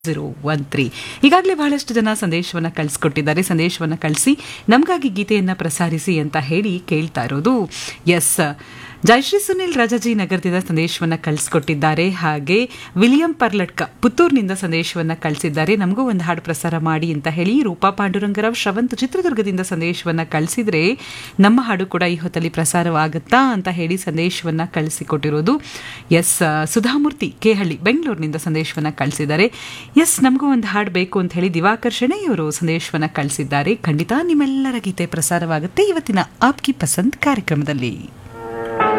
zero one three ಈಗಾಗಲೇ ಬಹಳಷ್ಟು ಜನ ಸಂದೇಶವನ್ನ ಕಳಿಸ್ಕೊಟ್ಟಿದ್ದಾರೆ ಸಂದೇಶವನ್ನ ಕಳಿಸಿ ನಮಗಾಗಿ ಗೀತೆಯನ್ನ ಪ್ರಸಾರಿಸಿ ಅಂತ ಹೇಳಿ ಕೇಳ್ತಾ ಇರೋದು ಎಸ್ ಜಯಶ್ರೀ ಸುನಿಲ್ ರಾಜಾಜಿ ನಗರದಿಂದ ಸಂದೇಶವನ್ನ ಕಳಿಸ್ಕೊಟ್ಟಿದ್ದಾರೆ ಹಾಗೆ ವಿಲಿಯಂ ಪರ್ಲಟ್ಕ ಪುತ್ತೂರಿನಿಂದ ಸಂದೇಶವನ್ನ ಕಳಿಸಿದ್ದಾರೆ ನಮಗೂ ಒಂದು ಹಾಡು ಪ್ರಸಾರ ಮಾಡಿ ಅಂತ ಹೇಳಿ ರೂಪಾ ಪಾಂಡುರಂಗರಾವ್ ಶ್ರವಂತ್ ಚಿತ್ರದುರ್ಗದಿಂದ ಸಂದೇಶವನ್ನ ಕಳಿಸಿದ್ರೆ ನಮ್ಮ ಹಾಡು ಕೂಡ ಈ ಹೊತ್ತಲ್ಲಿ ಪ್ರಸಾರವಾಗುತ್ತಾ ಅಂತ ಹೇಳಿ ಸಂದೇಶವನ್ನ ಕಳಿಸಿಕೊಟ್ಟಿರೋದು ಎಸ್ ಸುಧಾಮೂರ್ತಿ ಕೇಹಳ್ಳಿ ಬೆಂಗಳೂರಿನಿಂದ ಸಂದೇಶವನ್ನ ಕಳಿಸಿದ್ದಾರೆ ಎಸ್ ನಮಗೂ ಒಂದು ಹಾಡು ಬೇಕು ಅಂತ ಹೇಳಿ ದಿವಾಕರ್ ಶೆಣೆಯವರು ಸಂದೇಶವನ್ನ ಕಳಿಸಿದ್ದಾರೆ ಖಂಡಿತ ನಿಮ್ಮೆಲ್ಲರ ಗೀತೆ ಪ್ರಸಾರವಾಗುತ್ತೆ ಇವತ್ತಿನ ಆಪ್ಕಿ ಪಸಂದ್ ಕಾರ್ಯಕ್ರಮದಲ್ಲಿ